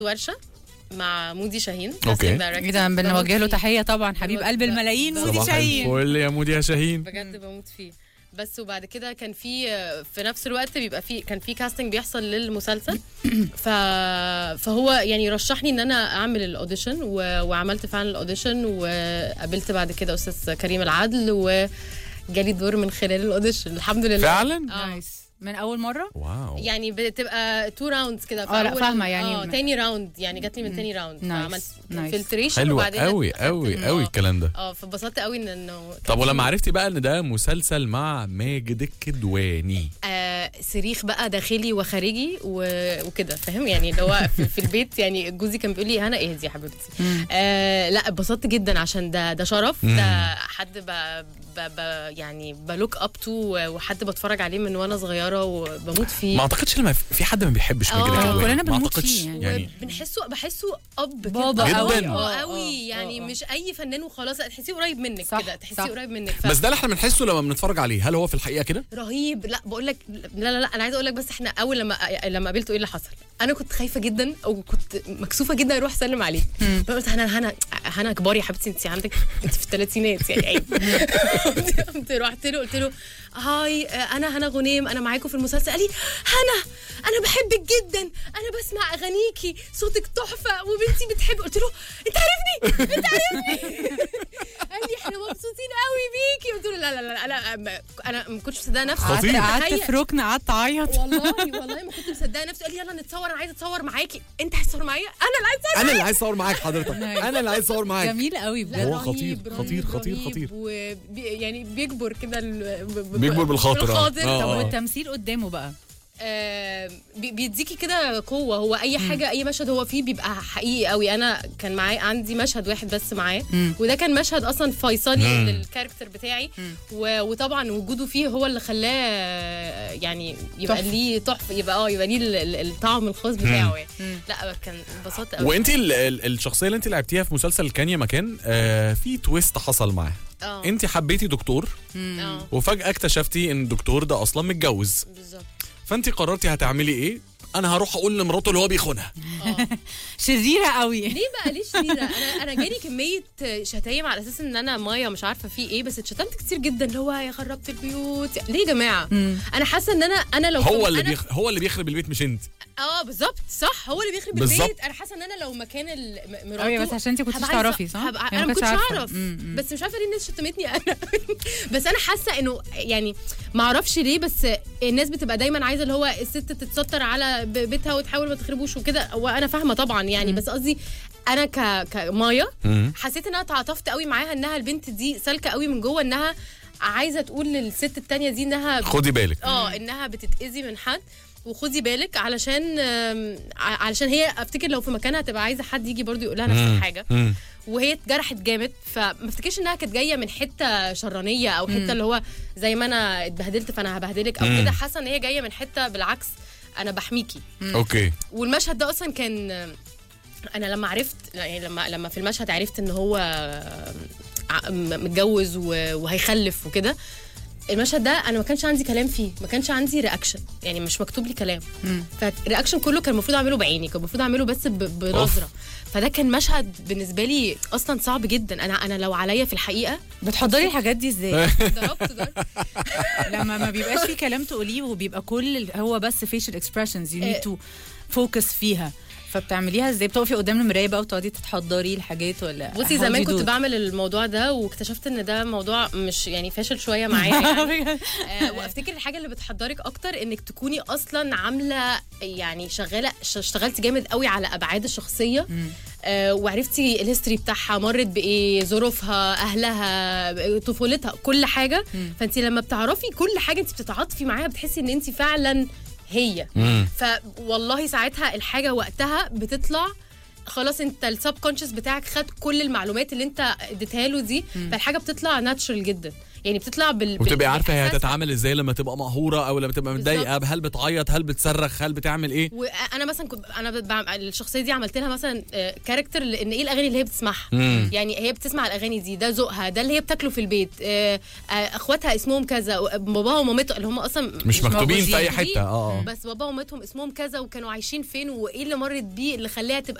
ورشه مع مودي شاهين أوكي. casting director. ايه ده بموت بنوجه له فيه. تحيه طبعا حبيب بموت- قلب الملايين صباح مودي صباح شاهين الفل يا مودي يا شاهين بجد بموت فيه بس وبعد كده كان في في نفس الوقت بيبقى في كان في كاستنج بيحصل للمسلسل ف فهو يعني رشحني ان انا اعمل الاوديشن و... وعملت فعلا الاوديشن وقابلت بعد كده استاذ كريم العدل وجالي دور من خلال الاوديشن الحمد لله فعلا آه. نايس من اول مره واو يعني بتبقى تو راوندز كده آه، لا، فأول- فاهمة يعني. اه تاني راوند يعني جات لي من تاني راوند نايس، فعملت نايس. فلتريشن حلوة وبعدين قوي خدت قوي ال- قوي آه. الكلام ده اه فاتبسطت قوي إن- انه طب كان ولما في- عرفتي بقى ان ده مسلسل مع ماجد الكدواني آه صريخ بقى داخلي وخارجي و- وكده فاهم يعني اللي هو في, في البيت يعني جوزي كان بيقول لي هنا اهدي يا حبيبتي آه لا اتبسطت جدا عشان ده ده شرف ده حد ب ب ب يعني بلوك اب تو وحد بتفرج عليه من وانا صغيره وبموت فيه ما اعتقدش لما في حد ما بيحبش ماجد آه، الكدواني كلنا ما بنموت اعتقدش فيه يعني. يعني بنحسه بحسه اب كده. بابا جداً. قوي. اه آه، قوي آه، يعني آه. مش اي فنان وخلاص لا تحسيه قريب منك صح، كده تحسيه صح. قريب منك ف... بس ده اللي احنا بنحسه لما بنتفرج عليه هل هو في الحقيقه كده رهيب لا بقول لك لا لا لا انا عايزه اقول لك بس احنا اول لما لما قابلته ايه اللي حصل انا كنت خايفه جدا وكنت مكسوفه جدا اروح اسلم عليه فقلت هنا هنا هنا كبار يا حبيبتي انت عندك انت في الثلاثينات يعني عيب قمت رحت له قلت له هاي انا هنا غنيم انا معاكم في المسلسل قال لي هنا انا بحبك جدا انا بسمع اغانيكي صوتك تحفه وبنتي بتحب قلت له انت عارفني انت عارفني قال لي احنا مبسوطين قوي بيكي قلت له لا لا لا انا انا ما كنتش مصدقه نفسي خطير. قعدت تخيل. في ركن قعدت اعيط والله والله ما كنت مصدقه نفسي قال لي يلا نتصور انا عايزه اتصور معاكي انت عايز تصور معايا انا اللي عايزه اتصور انا اللي عايز اصور معاك حضرتك انا اللي عايز اصور معاك جميل قوي لا، بجد هو رهيب، خطير، رهيب، خطير، خطير، رهيب. خطير. وبي يعني بيكبر كده ال- ب- ب- بيكبر بالخاطر، آه. بالخاطر آه، طب آه. والتمثيل قدامه بقى آه، بي- بيديكي كده قوه هو اي حاجه اي مشهد هو فيه بيبقى حقيقي قوي انا كان معايا عندي مشهد واحد بس معاه مم. وده كان مشهد اصلا فيصلي مم. للكاركتر بتاعي و- وطبعا وجوده فيه هو اللي خلاه آه، يعني يبقى تحفة. ليه تحفه يبقى اه يبقى ليه ال- ال- الطعم الخاص بتاعه يعني مم. لا كان انبسطت قوي وانت ال- ال- الشخصيه اللي انت لعبتيها في مسلسل كان يا مكان آه في تويست حصل معاه اه انت حبيتي دكتور اه وفجاه اكتشفتي ان الدكتور ده اصلا متجوز بالظبط فانت قررتي هتعملي ايه انا هروح اقول لمراته اللي هو بيخونها اه شريره قوي ليه بقى ليش شريره انا انا جالي كميه شتايم على اساس ان انا مايا مش عارفه في ايه بس اتشتمت كتير جدا اللي هو يا خربت البيوت ليه يا جماعه انا حاسه ان انا انا لو هو كنت- اللي أنا بيخ... هو اللي بيخرب البيت مش انت اه بالظبط صح هو اللي بيخرب بالظبط. البيت انا حاسه ان انا لو مكان ال- م- مراته ايوه بس عشان انت كنتش هبقى عايزة- تعرفي صح؟ هبقى يعني انا ما كنتش كنتش عارفة. اعرف مم، مم. بس مش عارفه ليه الناس شتمتني انا بس انا حاسه انه يعني ما اعرفش ليه بس الناس بتبقى دايما عايزه اللي هو الست تتستر على ب- بيتها وتحاول ما تخربوش وكده وانا فاهمه طبعا يعني بس قصدي انا ك كمايا حسيت ان انا تعاطفت قوي معاها انها البنت دي سالكه قوي من جوه انها عايزه تقول للست التانية دي انها خدي بالك اه انها بتتاذي من حد وخدي بالك علشان آم، ع- علشان هي افتكر لو في مكانها تبقى عايزه حد يجي برضو يقول لها نفس مم. الحاجه مم. وهي اتجرحت جامد فما افتكرش انها كانت جايه من حته شرانيه او حته اللي هو زي ما انا اتبهدلت فانا هبهدلك او مم. كده حاسه ان هي جايه من حته بالعكس انا بحميكي اوكي والمشهد ده اصلا كان انا لما عرفت يعني لما لما في المشهد عرفت ان هو ع- م- متجوز و- وهيخلف وكده المشهد ده انا ما كانش عندي كلام فيه ما كانش عندي رياكشن يعني مش مكتوب لي كلام فالرياكشن كله كان المفروض اعمله بعيني كان المفروض اعمله بس ب- بنظره فده كان مشهد بالنسبه لي اصلا صعب جدا انا انا لو عليا في الحقيقه بتحضري الحاجات دي ازاي؟ ضربت ضرب لما ما بيبقاش في كلام تقوليه وبيبقى كل ال- هو بس facial expressions you إيه. need to focus فيها فبتعمليها ازاي؟ بتقفي قدام المرايه بقى وتقعدي تتحضري الحاجات ولا بصي how do زمان you do كنت it؟ بعمل الموضوع ده واكتشفت ان ده موضوع مش يعني فاشل شويه معايا يعني آه، وافتكر الحاجه اللي بتحضرك اكتر انك تكوني اصلا عامله يعني شغاله ش- اشتغلتي جامد قوي على ابعاد الشخصيه آه، وعرفتي الهيستوري بتاعها مرت بايه ظروفها اهلها طفولتها كل حاجه فانت لما بتعرفي كل حاجه انت بتتعاطفي معاها بتحسي ان انت فعلا هي مم. فوالله ساعتها الحاجه وقتها بتطلع خلاص انت السب كونشس بتاعك خد كل المعلومات اللي انت اديتها له دي فالحاجه بتطلع ناتشرال جدا يعني بتطلع بال وبتبقي بال- عارفه هي بالإحساس. هتتعامل ازاي لما تبقى مقهوره او لما تبقى متضايقه هل بتعيط هل بتصرخ هل بتعمل ايه وانا مثلا كنت انا ب- بعمل الشخصيه دي عملت لها مثلا آه، كاركتر لان ايه الاغاني اللي هي بتسمعها مم. يعني هي بتسمع الاغاني دي ده ذوقها ده اللي هي بتاكله في البيت آه، آه، اخواتها اسمهم كذا باباها ومامتها اللي هم اصلا مش مكتوبين في اي موجودين. حته اه آه. بس بابا ومامتهم اسمهم كذا وكانوا عايشين فين وايه اللي مرت بيه اللي خلاها تبقى